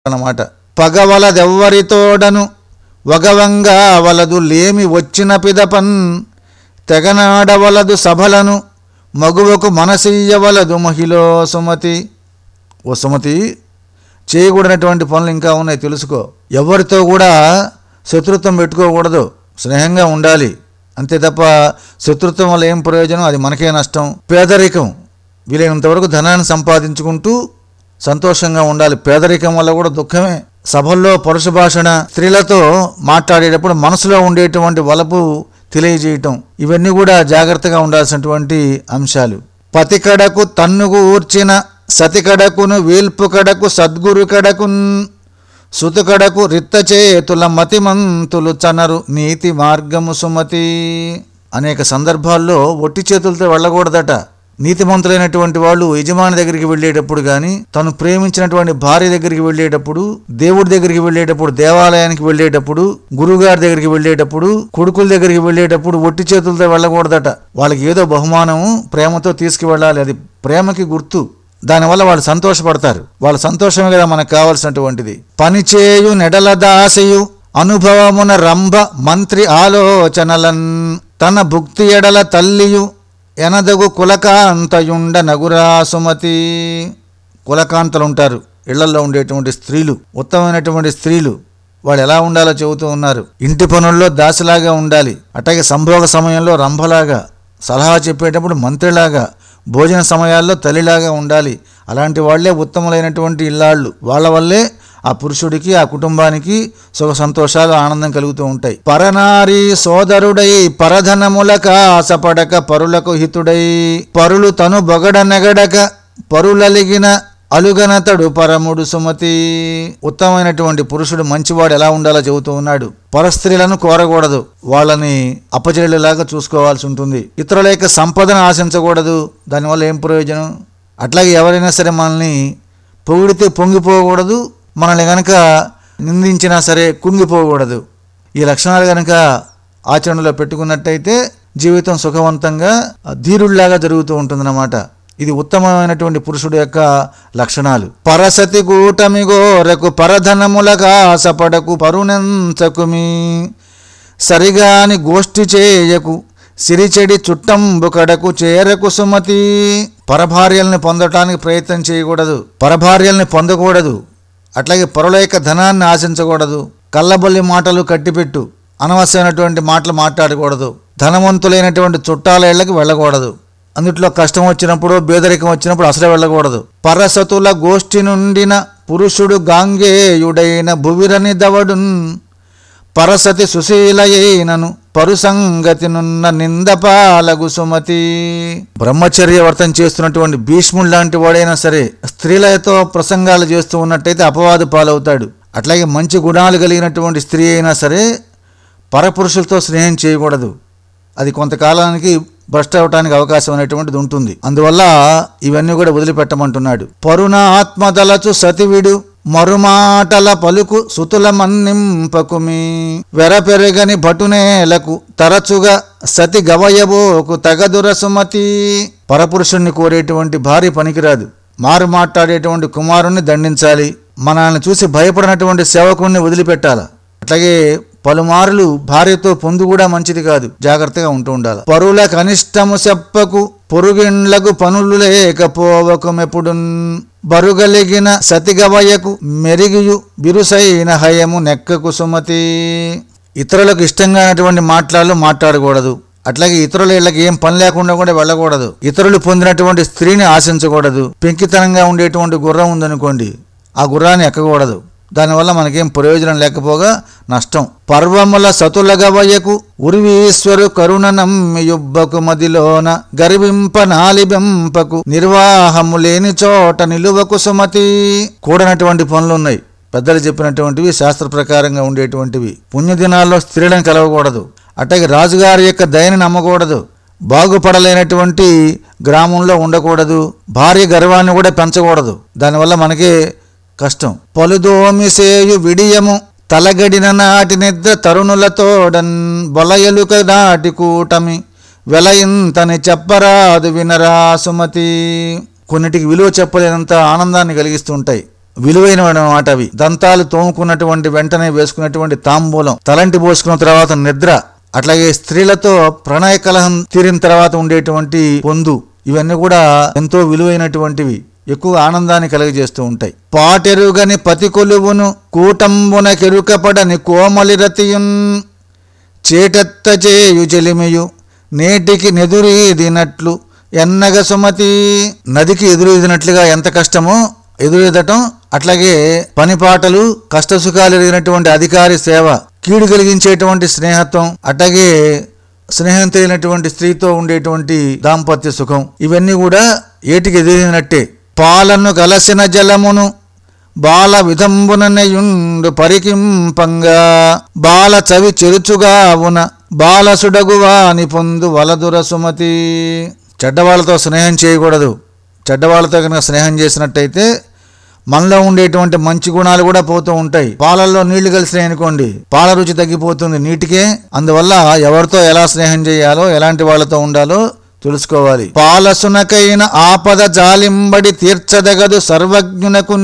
అన్నమాట పగవలదెవ్వరితోడను వగవంగా వలదు లేమి వచ్చిన పిదపన్ తెగనాడవలదు సభలను మగువకు మనసియ్యవలదు మహిళో సుమతి ఓ సుమతి చేయకూడనటువంటి పనులు ఇంకా ఉన్నాయి తెలుసుకో ఎవరితో కూడా శత్రుత్వం పెట్టుకోకూడదు స్నేహంగా ఉండాలి అంతే తప్ప శత్రుత్వం వల్ల ఏం ప్రయోజనం అది మనకే నష్టం పేదరికం వీలైనంత వరకు ధనాన్ని సంపాదించుకుంటూ సంతోషంగా ఉండాలి పేదరికం వల్ల కూడా దుఃఖమే సభల్లో పరుష భాషణ స్త్రీలతో మాట్లాడేటప్పుడు మనసులో ఉండేటువంటి వలపు తెలియజేయటం ఇవన్నీ కూడా జాగ్రత్తగా ఉండాల్సినటువంటి అంశాలు పతికడకు తన్నుగు ఊర్చిన సతికడకును వీల్పు కడకు సద్గురు కడకున్ సుతుకడకు రిత్తచేతుల మతిమంతులు చనరు నీతి మార్గము సుమతి అనేక సందర్భాల్లో ఒట్టి చేతులతో వెళ్ళకూడదట నీతిమంతులైనటువంటి వాళ్ళు యజమాని దగ్గరికి వెళ్ళేటప్పుడు కానీ తను ప్రేమించినటువంటి భార్య దగ్గరికి వెళ్ళేటప్పుడు దేవుడి దగ్గరికి వెళ్ళేటప్పుడు దేవాలయానికి వెళ్ళేటప్పుడు గురువుగారి దగ్గరికి వెళ్ళేటప్పుడు కొడుకుల దగ్గరికి వెళ్ళేటప్పుడు ఒట్టి చేతులతో వెళ్ళకూడదట వాళ్ళకి ఏదో బహుమానము ప్రేమతో తీసుకువెళ్ళాలి అది ప్రేమకి గుర్తు దానివల్ల వాళ్ళు సంతోషపడతారు వాళ్ళ సంతోషమే కదా మనకు కావాల్సినటువంటిది పనిచేయు నెడల దాసయు అనుభవమున రంభ మంత్రి ఆలోచనలన్ తన భుక్తి ఎడల తల్లియు ఎనదగు కులకాంతయుండ నగురా సుమతి కులకాంతలు ఉంటారు ఇళ్లలో ఉండేటువంటి స్త్రీలు ఉత్తమమైనటువంటి స్త్రీలు వాళ్ళు ఎలా ఉండాలో చెబుతూ ఉన్నారు ఇంటి పనుల్లో దాసిలాగా ఉండాలి అట్లాగే సంభోగ సమయంలో రంభలాగా సలహా చెప్పేటప్పుడు మంత్రిలాగా భోజన సమయాల్లో తల్లిలాగా ఉండాలి అలాంటి వాళ్ళే ఉత్తములైనటువంటి ఇల్లాళ్ళు వాళ్ళ వల్లే ఆ పురుషుడికి ఆ కుటుంబానికి సుఖ సంతోషాలు ఆనందం కలుగుతూ ఉంటాయి పరనారి సోదరుడై పరధనములక ఆశపడక పరులకు హితుడై పరులు తను బొగడ నెగడక పరులలిగిన అలుగనతడు పరముడు సుమతి ఉత్తమమైనటువంటి పురుషుడు మంచివాడు ఎలా ఉండాలో చెబుతూ ఉన్నాడు పరస్త్రీలను కోరకూడదు వాళ్ళని అప్పచెల్లెలాగా చూసుకోవాల్సి ఉంటుంది ఇతరుల యొక్క సంపదను ఆశించకూడదు దానివల్ల ఏం ప్రయోజనం అట్లాగే ఎవరైనా సరే మనల్ని పొగిడితే పొంగిపోకూడదు మనల్ని గనక నిందించినా సరే కుంగిపోకూడదు ఈ లక్షణాలు గనక ఆచరణలో పెట్టుకున్నట్టయితే జీవితం సుఖవంతంగా ధీరుల్లాగా జరుగుతూ ఉంటుందన్నమాట ఇది ఉత్తమమైనటువంటి పురుషుడు యొక్క లక్షణాలు పరసతి కూటమి గోరకు పరధనములకు ఆశపడకు పరుణంచకుమి సరిగాని గోష్ఠి చేయకు సిరిచెడి చుట్టంబు కడకు చేరకు సుమతి పరభార్యల్ని పొందటానికి ప్రయత్నం చేయకూడదు పరభార్యల్ని పొందకూడదు అట్లాగే పరుల యొక్క ధనాన్ని ఆశించకూడదు కళ్ళబొల్లి మాటలు కట్టిపెట్టు అనవసరమైనటువంటి మాటలు మాట్లాడకూడదు ధనవంతులైనటువంటి చుట్టాల ఇళ్లకు వెళ్ళకూడదు అందుట్లో కష్టం వచ్చినప్పుడు బేదరికం వచ్చినప్పుడు అసలే వెళ్ళకూడదు పరసతుల గోష్ఠి నుండిన పురుషుడు గాంగేయుడైన భువిరని దవడున్ పరసతి సుశీలయైనను పరుసంగతి నున్న నిందపాలగు సుమతి బ్రహ్మచర్య వర్తం చేస్తున్నటువంటి భీష్ముడు లాంటి వాడైనా సరే స్త్రీలతో ప్రసంగాలు చేస్తూ ఉన్నట్టయితే అపవాదు పాలవుతాడు అట్లాగే మంచి గుణాలు కలిగినటువంటి స్త్రీ అయినా సరే పరపురుషులతో స్నేహం చేయకూడదు అది కొంతకాలానికి భ్రష్ట అవటానికి అవకాశం అనేటువంటిది ఉంటుంది అందువల్ల ఇవన్నీ కూడా వదిలిపెట్టమంటున్నాడు పరుణ ఆత్మదలచు సతివిడు మరుమాటల పలుకు సుతుల మన్నింపకుమి వెర పెరగని భటునేలకు తరచుగా సతి గవయబోకు తగదుర సుమతి పరపురుషుణ్ణి కోరేటువంటి భార్య పనికిరాదు మారు మాట్లాడేటువంటి కుమారుణ్ణి దండించాలి మనల్ని చూసి భయపడినటువంటి సేవకుణ్ణి వదిలిపెట్టాలి అట్లాగే పలుమారులు భార్యతో పొందు కూడా మంచిది కాదు జాగ్రత్తగా ఉంటూ ఉండాలి పరుల కనిష్టము చెప్పకు పొరుగిండ్లకు పనులు లేకపోవకు మెప్పుడు బరుగలిగిన సతిగవయకు మెరిగియు బిరుసైన హయము నెక్కకు సుమతి ఇతరులకు ఇష్టంగానటువంటి మాట్లాడలు మాట్లాడకూడదు అట్లాగే ఇతరుల ఇళ్ళకి ఏం పని లేకుండా కూడా వెళ్ళకూడదు ఇతరులు పొందినటువంటి స్త్రీని ఆశించకూడదు పెంకితనంగా ఉండేటువంటి గుర్రం ఉందనుకోండి ఆ గుర్రాన్ని ఎక్కకూడదు దానివల్ల మనకేం ప్రయోజనం లేకపోగా నష్టం పర్వముల సతులగవయకు ఉర్వీశ్వరు కరుణ నమ్మియుబ్బకు మదిలోన గర్వింప నాలిబెంపకు నిర్వాహము లేని చోట నిలువకు సుమతి కూడనటువంటి పనులున్నాయి పెద్దలు చెప్పినటువంటివి శాస్త్ర ప్రకారంగా ఉండేటువంటివి పుణ్యదినాల్లో స్త్రీలను కలవకూడదు అట్లాగే రాజుగారి యొక్క దయని నమ్మకూడదు బాగుపడలేనటువంటి గ్రామంలో ఉండకూడదు భార్య గర్వాన్ని కూడా పెంచకూడదు దానివల్ల మనకి కష్టం పలుదోమిసేయు విడియము తలగడిన నాటి నిద్ర తరుణులతోడన్ బొలయలుక నాటి కూటమి వెలయింతని చెప్పరాదు వినరా సుమతి కొన్నిటికి విలువ చెప్పలేనంత ఆనందాన్ని కలిగిస్తుంటాయి విలువైన మాట అవి దంతాలు తోముకున్నటువంటి వెంటనే వేసుకున్నటువంటి తాంబూలం తలంటి పోసుకున్న తర్వాత నిద్ర అట్లాగే స్త్రీలతో ప్రణయ కలహం తీరిన తర్వాత ఉండేటువంటి పొందు ఇవన్నీ కూడా ఎంతో విలువైనటువంటివి ఎక్కువ ఆనందాన్ని కలుగజేస్తూ ఉంటాయి పాటెరుగని పతి కొలువును కూటంబున కెరుకపడని కోమలిరతియున్ చేటెత్త చేయు చెలిమియు నేటికి నెదురీదినట్లు ఎన్నగ సుమతి నదికి ఎదురీదినట్లుగా ఎంత కష్టమో ఎదురీదటం అట్లాగే పనిపాటలు కష్టసుఖాలు ఎరిగినటువంటి అధికారి సేవ కీడు కలిగించేటువంటి స్నేహత్వం అట్లాగే స్నేహం తెలియనటువంటి స్త్రీతో ఉండేటువంటి దాంపత్య సుఖం ఇవన్నీ కూడా ఏటికి ఎదిరినట్టే పాలను కలసిన జలమును బాల విధంబునయుండు పరికింపంగా బాల చవి చెరుచుగా ఉన బాలసుడగువాని పొందు వలదుర సుమతి చెడ్డవాళ్ళతో స్నేహం చేయకూడదు చెడ్డవాళ్ళతో కనుక స్నేహం చేసినట్టయితే మనలో ఉండేటువంటి మంచి గుణాలు కూడా పోతూ ఉంటాయి పాలల్లో నీళ్లు కలిసినాయి అనుకోండి పాల రుచి తగ్గిపోతుంది నీటికే అందువల్ల ఎవరితో ఎలా స్నేహం చేయాలో ఎలాంటి వాళ్ళతో ఉండాలో తెలుసుకోవాలి పాలసునకైన ఆపద జాలింబడి తీర్చదగదు సర్వజ్ఞునకున్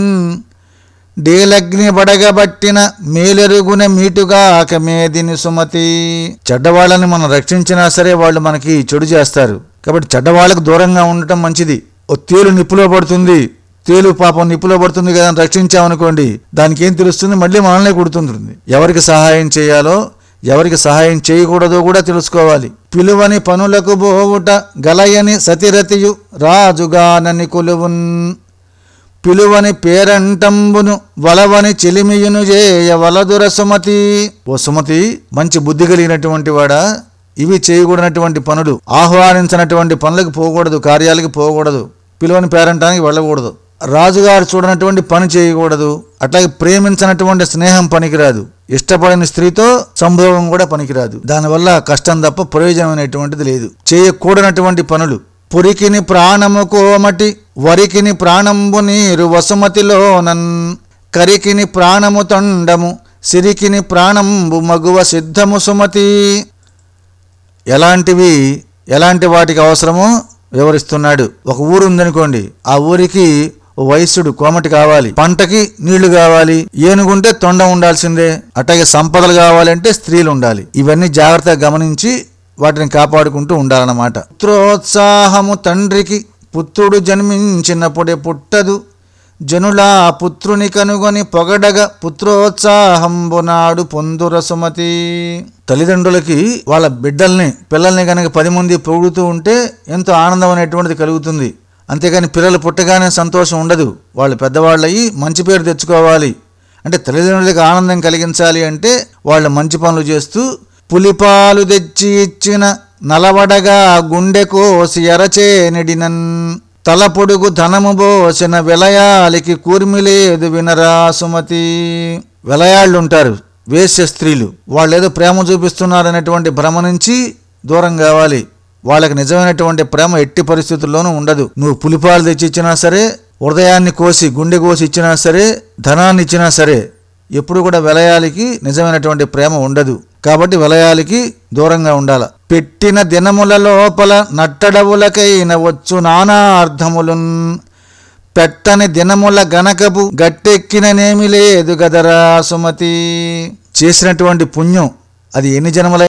డేలగ్ని బడగబట్టిన మేలెరుగున మీటుగాక మేదిని సుమతి చెడ్డవాళ్ళని మనం రక్షించినా సరే వాళ్ళు మనకి చెడు చేస్తారు కాబట్టి చెడ్డవాళ్ళకు దూరంగా ఉండటం మంచిది ఓ తేలు నిప్పులో పడుతుంది తేలు పాపం నిప్పులో పడుతుంది కదా అని రక్షించామనుకోండి దానికి ఏం తెలుస్తుంది మళ్ళీ మనల్ని కుడుతుంటుంది ఎవరికి సహాయం చేయాలో ఎవరికి సహాయం చేయకూడదో కూడా తెలుసుకోవాలి పిలువని పనులకు బోవుట గలయని సతిరతియు రాజుగానని కొలువున్ పిలువని పేరంటంబును వలవని చెలిమియును చేయ వలదుర సుమతి ఓ సుమతి మంచి బుద్ధి కలిగినటువంటి వాడా ఇవి చేయకూడనటువంటి పనులు ఆహ్వానించినటువంటి పనులకు పోకూడదు కార్యాలకు పోకూడదు పిలువని పేరంటానికి వెళ్ళకూడదు రాజుగారు చూడనటువంటి పని చేయకూడదు అట్లాగే ప్రేమించినటువంటి స్నేహం పనికిరాదు ఇష్టపడిన స్త్రీతో సంభోగం కూడా పనికిరాదు దానివల్ల కష్టం తప్ప ప్రయోజనమైనటువంటిది లేదు చేయకూడనటువంటి పనులు పురికిని ప్రాణము కోమటి వరికిని ప్రాణంబు నీరు వసుమతిలోనన్ కరికిని ప్రాణము తొండము సిరికిని ప్రాణంబు మగువ సిద్ధము సుమతి ఎలాంటివి ఎలాంటి వాటికి అవసరమో వివరిస్తున్నాడు ఒక ఊరు ఉందనుకోండి ఆ ఊరికి ఓ వైశ్యుడు కోమటి కావాలి పంటకి నీళ్లు కావాలి ఏనుగుంటే తొండ ఉండాల్సిందే అట్లాగే సంపదలు కావాలంటే స్త్రీలు ఉండాలి ఇవన్నీ జాగ్రత్తగా గమనించి వాటిని కాపాడుకుంటూ ఉండాలన్నమాట పుత్రోత్సాహము తండ్రికి పుత్రుడు జన్మించినప్పుడే పుట్టదు జనులా పుత్రుని కనుగొని పొగడగ పుత్రోత్సాహంబునాడు పొందుర సుమతి తల్లిదండ్రులకి వాళ్ళ బిడ్డల్ని పిల్లల్ని కనుక పది మంది పొగుడుతూ ఉంటే ఎంతో ఆనందం అనేటువంటిది కలుగుతుంది అంతేగాని పిల్లలు పుట్టగానే సంతోషం ఉండదు వాళ్ళు పెద్దవాళ్ళయి మంచి పేరు తెచ్చుకోవాలి అంటే తల్లిదండ్రులకు ఆనందం కలిగించాలి అంటే వాళ్ళు మంచి పనులు చేస్తూ పులిపాలు తెచ్చి ఇచ్చిన నలవడగా గుండె కోసి ఎరచే నెడినన్ తల పొడుగు ధనము బోసిన విలయాలికి కూర్మి లేదు వినరా సుమతి విలయాళ్ళు ఉంటారు వేశ్య స్త్రీలు వాళ్ళు ఏదో ప్రేమ చూపిస్తున్నారనేటువంటి భ్రమ నుంచి దూరం కావాలి వాళ్ళకి నిజమైనటువంటి ప్రేమ ఎట్టి పరిస్థితుల్లోనూ ఉండదు నువ్వు పులిపాలు తెచ్చి ఇచ్చినా సరే హృదయాన్ని కోసి గుండె కోసి ఇచ్చినా సరే ధనాన్ని ఇచ్చినా సరే ఎప్పుడు కూడా విలయాలకి నిజమైనటువంటి ప్రేమ ఉండదు కాబట్టి విలయాలకి దూరంగా ఉండాల పెట్టిన దినముల లోపల నట్టడవులకైన వచ్చు నానా అర్థములున్ పెట్టని దినముల గనకపు గట్టెక్కిననేమి లేదు గదరా సుమతి చేసినటువంటి పుణ్యం అది ఎన్ని జన్మల